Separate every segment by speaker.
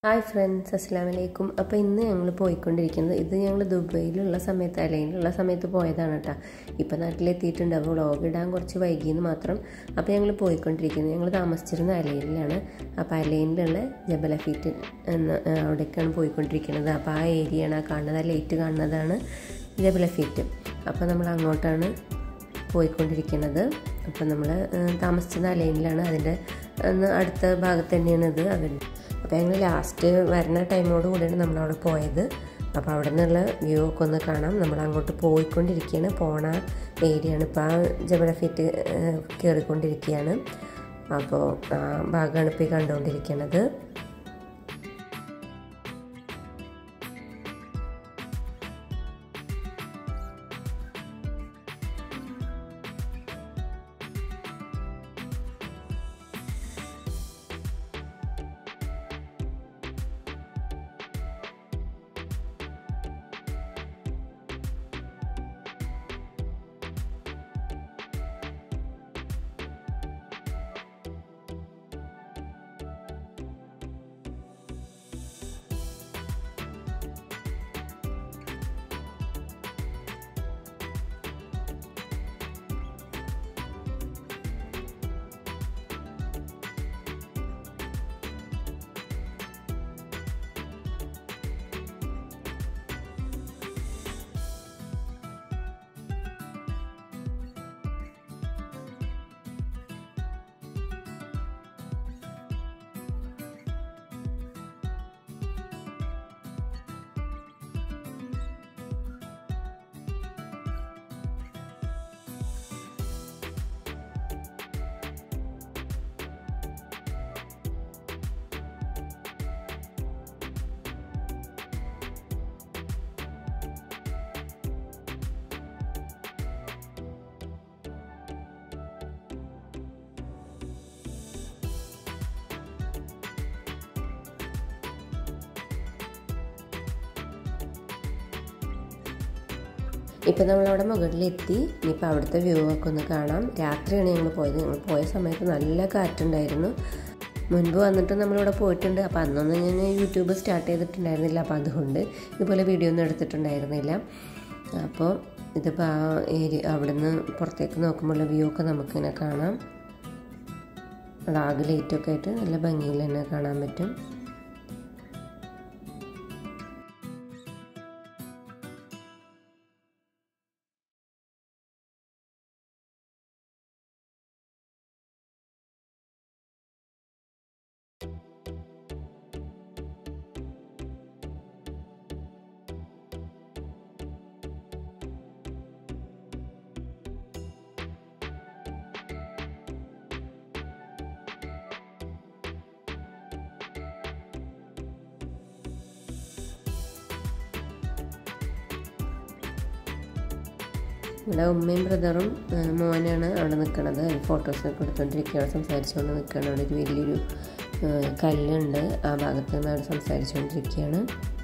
Speaker 1: hi friends അസ്സാം വലൈക്കും അപ്പോൾ ഇന്ന് ഞങ്ങൾ പോയിക്കൊണ്ടിരിക്കുന്നത് ഇത് ഞങ്ങൾ ദുബൈയിലുള്ള സമയത്ത് അലൈനിലുള്ള സമയത്ത് പോയതാണ് കേട്ടോ ഇപ്പോൾ നാട്ടിലെത്തിയിട്ടുണ്ട് അപ്പോൾ വ്ളോഗ് ഇടാൻ കുറച്ച് വൈകിയെന്ന് മാത്രം അപ്പോൾ ഞങ്ങൾ പോയിക്കൊണ്ടിരിക്കുന്നത് ഞങ്ങൾ താമസിച്ചിരുന്ന അലൈനിലാണ് അപ്പോൾ അലൈനിലുള്ള ജബൽ അഫീറ്റ് എന്ന അവിടേക്കാണ് പോയിക്കൊണ്ടിരിക്കുന്നത് അപ്പോൾ ആ ഏരിയയാണ് ആ കാണുന്നത് ആ ലൈറ്റ് കാണുന്നതാണ് ജബൽ അഫീറ്റ് അപ്പോൾ നമ്മൾ അങ്ങോട്ടാണ് പോയിക്കൊണ്ടിരിക്കുന്നത് അപ്പോൾ നമ്മൾ താമസിച്ചിരുന്ന അലൈനിലാണ് അതിൻ്റെ അടുത്ത ഭാഗത്ത് തന്നെയാണ് ഇത് അവർ അപ്പോൾ ഞങ്ങൾ ലാസ്റ്റ് വരുന്ന ടൈമോട് കൂടിയാണ് നമ്മളവിടെ പോയത് അപ്പോൾ അവിടെ നിന്നുള്ള വ്യൂ ഒക്കെ ഒന്ന് കാണാം നമ്മൾ അങ്ങോട്ട് പോയിക്കൊണ്ടിരിക്കുകയാണ് പോണ ഏരിയയാണ് ഇപ്പോൾ ആ ജബലഫിറ്റ് കയറിക്കൊണ്ടിരിക്കുകയാണ് അപ്പോൾ ആ ഭാഗമാണ് ഇപ്പോൾ ഈ കണ്ടുകൊണ്ടിരിക്കുന്നത് ഇപ്പം നമ്മളവിടെ മുകളിലെത്തി ഇനിയിപ്പോൾ അവിടുത്തെ വ്യൂ ഒക്കെ ഒന്ന് കാണാം രാത്രിയാണ് ഞങ്ങൾ പോയത് ഞങ്ങൾ പോയ സമയത്ത് നല്ല കാറ്റുണ്ടായിരുന്നു മുൻപ് വന്നിട്ട് നമ്മളിവിടെ പോയിട്ടുണ്ട് അപ്പോൾ അന്നൊന്നും ഞാൻ യൂട്യൂബ് സ്റ്റാർട്ട് ചെയ്തിട്ടുണ്ടായിരുന്നില്ല അപ്പോൾ അതുകൊണ്ട് ഇതുപോലെ വീഡിയോ ഒന്നും എടുത്തിട്ടുണ്ടായിരുന്നില്ല അപ്പോൾ ഇതിപ്പോൾ ആ ഏരിയ അവിടെ നിന്ന് പുറത്തേക്ക് നോക്കുമ്പോഴുള്ള വ്യൂ ഒക്കെ നമുക്കിങ്ങനെ കാണാം അവിടെ ആകെ ലൈറ്റൊക്കെ ആയിട്ട് നല്ല ഭംഗിയിൽ തന്നെ കാണാൻ പറ്റും ഇവിടെ ഉമ്മയും ബ്രദറും മോനാണ് അവിടെ നിൽക്കുന്നത് ഫോട്ടോസൊക്കെ എടുത്തുകൊണ്ടിരിക്കുകയാണ് സംസാരിച്ചുകൊണ്ട് നിൽക്കുകയാണ് അവിടെ ഒരു വലിയൊരു കല്ലുണ്ട് ആ ഭാഗത്ത് നിന്ന് അവിടെ സംസാരിച്ചുകൊണ്ടിരിക്കുകയാണ്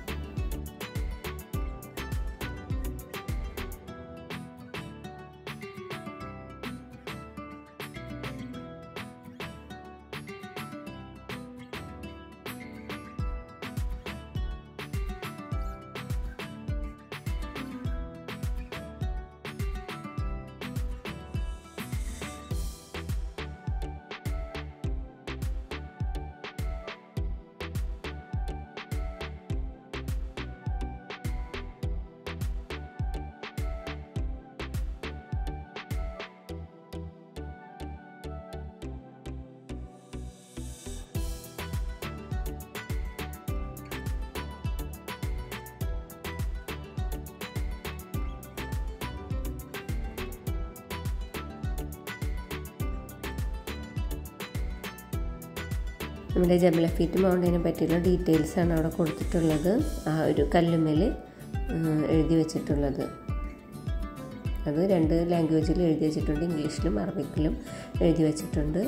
Speaker 1: നമ്മുടെ ജബലഫീറ്റ് മൗണ്ടൈനെ പറ്റിയുള്ള ഡീറ്റെയിൽസാണ് അവിടെ കൊടുത്തിട്ടുള്ളത് ആ ഒരു കല്ലുമ്മൽ എഴുതി വെച്ചിട്ടുള്ളത് അത് രണ്ട് ലാംഗ്വേജിൽ എഴുതി വെച്ചിട്ടുണ്ട് ഇംഗ്ലീഷിലും അറബിക്കിലും എഴുതി വെച്ചിട്ടുണ്ട്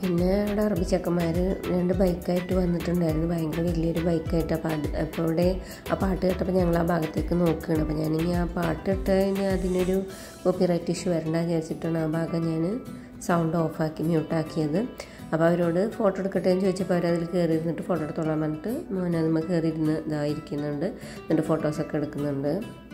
Speaker 1: പിന്നെ അവിടെ അറബി ചെക്കന്മാർ രണ്ട് ബൈക്കായിട്ട് വന്നിട്ടുണ്ടായിരുന്നു ഭയങ്കര വലിയൊരു ബൈക്കായിട്ട് അപ്പോൾ അത് അപ്പോൾ അവിടെ ആ പാട്ട് കേട്ടപ്പോൾ ഞങ്ങൾ ആ ഭാഗത്തേക്ക് നോക്കുകയാണ് അപ്പോൾ ഞാനിനി ആ പാട്ട് ഇട്ട് കഴിഞ്ഞാൽ അതിനൊരു കോപ്പിറൈറ്റ് ഇഷ്യൂ വരണ്ട വിചാരിച്ചിട്ടാണ് ആ ഭാഗം ഞാൻ സൗണ്ട് ഓഫാക്കി മ്യൂട്ടാക്കിയത് അപ്പോൾ അവരോട് ഫോട്ടോ എടുക്കട്ടെ എന്ന് ചോദിച്ചപ്പോൾ അവരതിൽ കയറി ഇരുന്നിട്ട് ഫോട്ടോ എടുത്തോളാൻ പറഞ്ഞിട്ട് മോനെ നമ്മൾ കയറി ഇരുന്ന് ഇതായിരിക്കുന്നുണ്ട് എന്നിട്ട് ഫോട്ടോസൊക്കെ എടുക്കുന്നുണ്ട്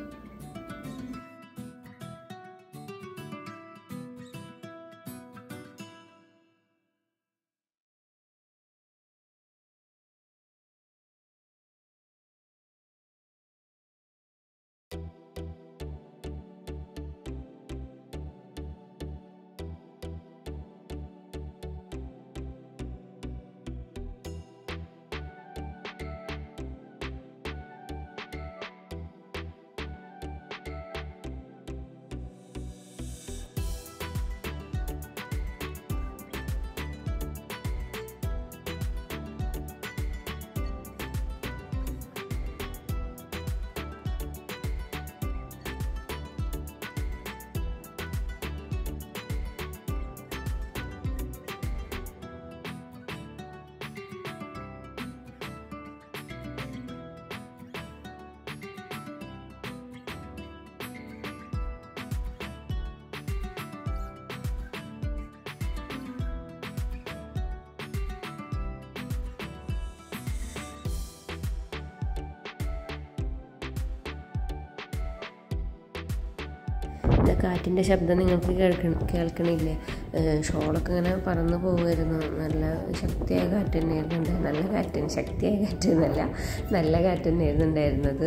Speaker 1: പിന്നെ കാറ്റിൻ്റെ ശബ്ദം നിങ്ങൾക്ക് കേൾക്കണ കേൾക്കണില്ലേ ഷോളൊക്കെ ഇങ്ങനെ പറന്ന് പോകുമായിരുന്നു നല്ല ശക്തിയായ കാറ്റ് തന്നെയായിരുന്നു ഉണ്ടായിരുന്നത് നല്ല കാറ്റ് ശക്തിയായ കാറ്റ് എന്നല്ല നല്ല കാറ്റ് തന്നെയായിരുന്നു ഉണ്ടായിരുന്നത്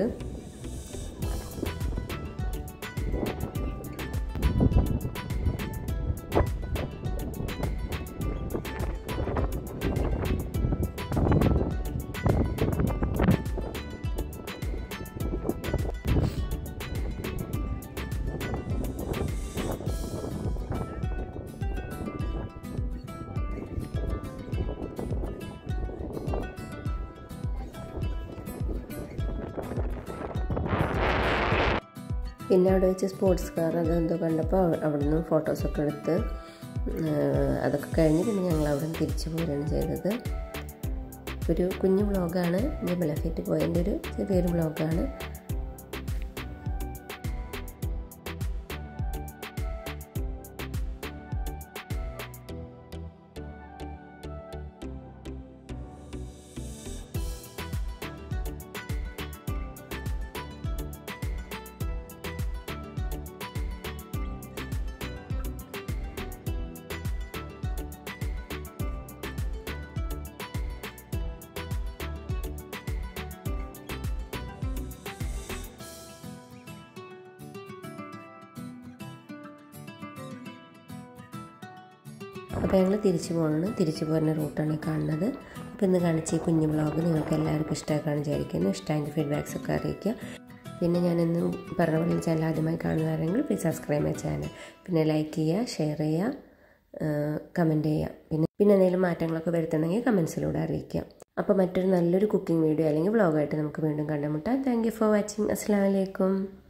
Speaker 1: പിന്നെ അവിടെ വെച്ച് സ്പോർട്സ് കാർ അതെന്തോ കണ്ടപ്പോൾ അവിടെ നിന്ന് ഫോട്ടോസൊക്കെ എടുത്ത് അതൊക്കെ കഴിഞ്ഞ് പിന്നെ ഞങ്ങൾ അവിടെ നിന്ന് തിരിച്ചു പോരുകയാണ് ചെയ്തത് ഒരു കുഞ്ഞു വ്ളോഗാണ് ജബൽ എഫക്റ്റ് പോയതിൻ്റെ ഒരു ചെറിയൊരു വ്ളോഗാണ് അപ്പോൾ ഞങ്ങൾ തിരിച്ചു പോകുന്നത് തിരിച്ചു പോകുന്ന റൂട്ടാണ് ഈ കാണുന്നത് അപ്പോൾ ഇന്ന് കാണിച്ച ഈ കുഞ്ഞു വ്ളോഗ് നിങ്ങൾക്ക് എല്ലാവർക്കും ഇഷ്ടമാക്കാണ് വിചാരിക്കുന്നു ഇഷ്ടമായെങ്കിൽ ഫീഡ്ബാക്സ് ഒക്കെ അറിയിക്കുക പിന്നെ ഞാനിന്ന് പറഞ്ഞ പോലെ ചാനൽ ആദ്യമായി കാണുന്നവരെങ്കിൽ പ്ലീസ് സബ്സ്ക്രൈബ് മൈ ചാനൽ പിന്നെ ലൈക്ക് ചെയ്യുക ഷെയർ ചെയ്യുക കമൻറ്റ് ചെയ്യുക പിന്നെ പിന്നെ എന്തെങ്കിലും മാറ്റങ്ങളൊക്കെ വരുത്തണമെങ്കിൽ കമൻസിലൂടെ അറിയിക്കുക അപ്പോൾ മറ്റൊരു നല്ലൊരു കുക്കിംഗ് വീഡിയോ അല്ലെങ്കിൽ വ്ളോഗായിട്ട് നമുക്ക് വീണ്ടും കണ്ടുമുട്ടാം താങ്ക് യു ഫോർ വാച്ചിങ് അസ്സാം വലൈക്കും